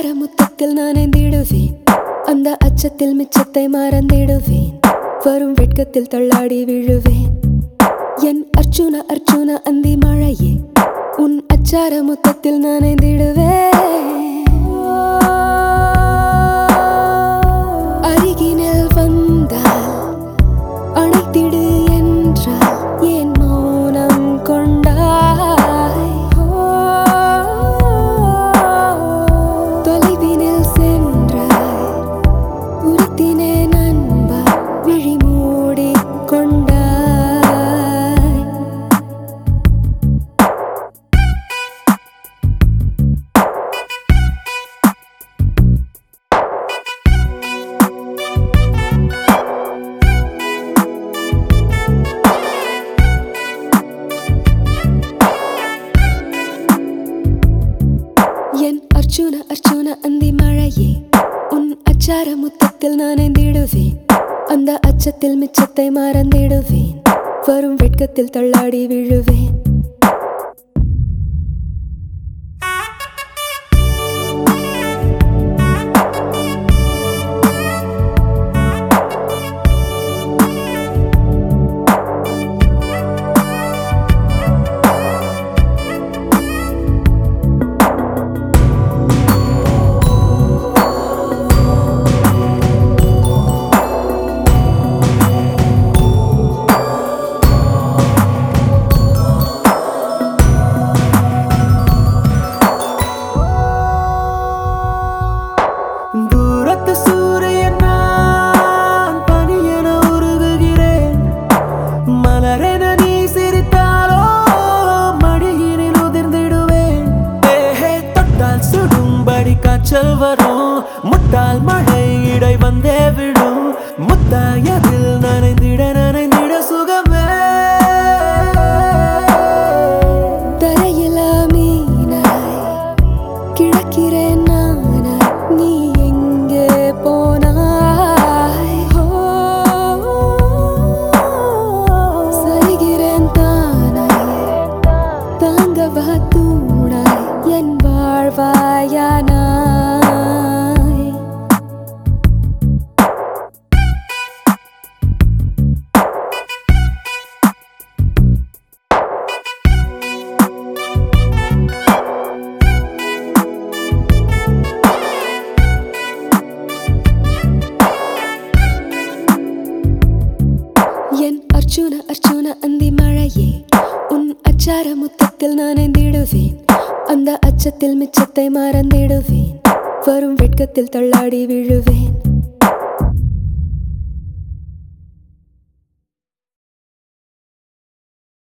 அச்சார முத்தத்தில் நான் ஐந்திடுவேன் அந்த அச்சத்தில் மிச்சத்தை மறந்திடுவேன் வரும் வெட்கத்தில் தள்ளாடி விழுவேன் என் அர்ச்சுன அர்ச்சுன அந்தி மழையே உன் அச்சார முத்தத்தில் நான் ஐந்திடுவேன் அருகினில் வந்தால் அணைத்திடு என்றால் என் மௌனம் கொண்டாய் தொலைவினில் சென்றாய் உறுத்தினே நண்பா விழி மூடி கொண்டாய் என் அர்ச்சுன அர்ச்சுன அந்தி மழையே உன் அச்சார முத்தத்தில் நான் ஐந்திடுவேன் அந்த அச்சத்தில் மிச்சத்தை மறந்திடுவேன் வரும் வெட்கத்தில் தள்ளாடி விழுவேன் தூரத்து சூரியன் நான் பனியென உருகுகிறேன் மலரென நீ சிரித்தாலோ மடியினில் உதிர்ந்திடுவேன் ஏஹே தொட்டால் சுடும்படி காய்ச்சல் வரும் முட்டால் மழை இடை வந்தே விடும் முத்தாயதில் நனைந்திட நனைந்திட சுகமே தரையில மீனாய் கிழக்கிறேன் நானாய் நீ எங்கே போனாய் ஓ, சரிகிறேன் தானாய் தாங்கவா தூணாய் என் வாழ்வாயானாய் என் அர்ச்சுன அர்ச்சுன அந்தி மழையே உன் அச்சார முத்தத்தில் நான் ஐந்திடுவேன் அந்த அச்சத்தில் மிச்சத்தை மறந்திடுவேன் வரும் வெட்கத்தில் தள்ளாடி விழுவேன்